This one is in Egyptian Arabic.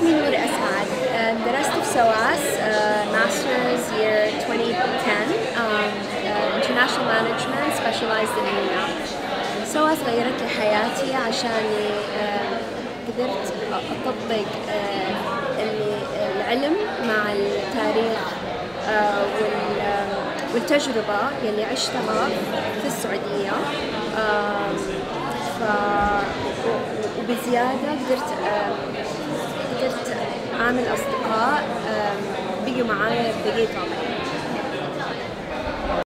اسمي نور أسعد آه، درست في سواس ماسترز year 2010 um, uh, International Management specialized in MENA سواس غيرت لي حياتي عشان آه، قدرت أطبق آه، العلم مع التاريخ آه، والتجربة يلي عشتها في السعودية ف وبزيادة قدرت قدرت أعمل أصدقاء بقوا معايا بقية عمري